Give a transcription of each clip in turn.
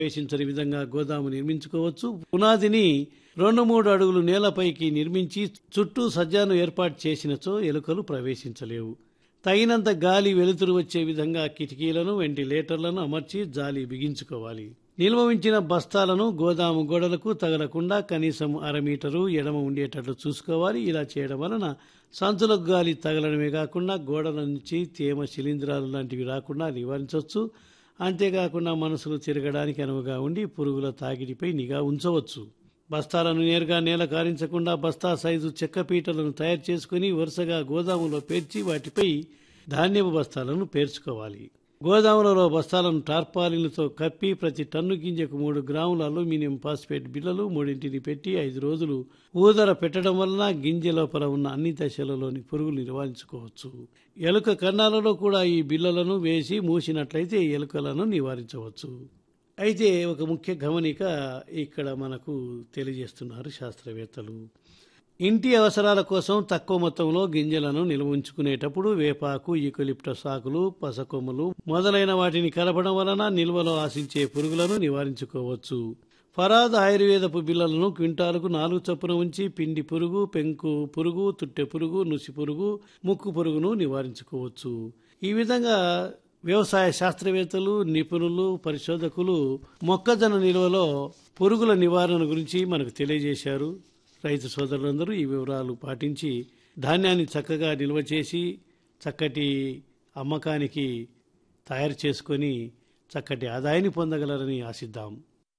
ప్రవేశించని విధంగా గోదాము నిర్మించుకోవచ్చు పునాదిని రెండు మూడు అడుగులు నేలపైకి నిర్మించి చుట్టూ సజ్జాను ఏర్పాటు చేసినచో ఎలుకలు ప్రవేశించలేవు తగినంత గాలి వెలుతురు వచ్చే విధంగా కిటికీలను వెంటిలేటర్లను అమర్చి జాలి బిగించుకోవాలి నిల్వ ఉంచిన బస్తాలను గోదాము గోడలకు తగలకుండా కనీసం అర మీటరు ఎడమ ఉండేటట్లు చూసుకోవాలి ఇలా చేయడం వలన సంచులకు గాలి తగలడమే కాకుండా గోడల నుంచి తేమ శిలీంధ్రాలు లాంటివి రాకుండా నివారించవచ్చు అంతేకాకుండా మనసులు తిరగడానికి అనువుగా ఉండి పురుగుల తాకిడిపై నిఘా ఉంచవచ్చు బస్తాలను నేరుగా నేల కారించకుండా బస్తా సైజు చెక్క పీటలను తయారు చేసుకుని వరుసగా గోదాములో పేర్చి వాటిపై ధాన్యపు బస్తాలను పేర్చుకోవాలి గోదాములలో బస్తాలను టార్పాలిన్లతో కప్పి ప్రతి టన్ను గింజకు మూడు గ్రాముల అల్యూమినియం ఫాస్ఫేట్ బిళ్ళలు మూడింటిని పెట్టి ఐదు రోజులు ఊదర పెట్టడం వలన గింజ లోపల ఉన్న అన్ని దశలలోని పురుగులు నివారించుకోవచ్చు ఎలుక కన్నాలలో కూడా ఈ బిళ్ళలను వేసి మూసినట్లయితే ఎలుకలను నివారించవచ్చు అయితే ఒక ముఖ్య గమనిక ఇక్కడ మనకు తెలియజేస్తున్నారు శాస్త్రవేత్తలు ఇంటి అవసరాల కోసం తక్కువ మొత్తంలో గింజలను నిల్వ ఉంచుకునేటప్పుడు వేపాకు ఈకొలిప్టస్ ఆకులు పసకొమ్మలు మొదలైన వాటిని కలపడం వలన నిల్వలో ఆశించే పురుగులను నివారించుకోవచ్చు ఫరాద్ ఆయుర్వేదపు బిళ్ళలను క్వింటాలకు నాలుగు చొప్పున ఉంచి పిండి పురుగు పెంకు పురుగు తుట్టె పురుగు నుసి పురుగు ముక్కు పురుగును నివారించుకోవచ్చు ఈ విధంగా వ్యవసాయ శాస్త్రవేత్తలు నిపుణులు పరిశోధకులు మొక్కజొన్న నిల్వలో పురుగుల నివారణ గురించి మనకు తెలియజేశారు రైతు సోదరులందరూ ఈ వివరాలు పాటించి ధాన్యాన్ని చక్కగా నిల్వ చేసి చక్కటి అమ్మకానికి తయారు చేసుకొని చక్కటి ఆదాయాన్ని పొందగలరని ఆశిద్దాం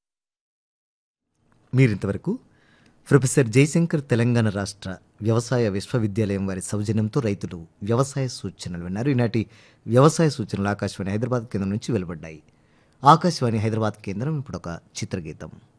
మీరింతవరకు ప్రొఫెసర్ జయశంకర్ తెలంగాణ రాష్ట్ర వ్యవసాయ విశ్వవిద్యాలయం వారి సౌజన్యంతో రైతులు వ్యవసాయ సూచనలు విన్నారు ఈనాటి వ్యవసాయ సూచనలు ఆకాశవాణి హైదరాబాద్ కేంద్రం నుంచి వెలువడ్డాయి ఆకాశవాణి హైదరాబాద్ కేంద్రం ఇప్పుడు ఒక చిత్రగీతం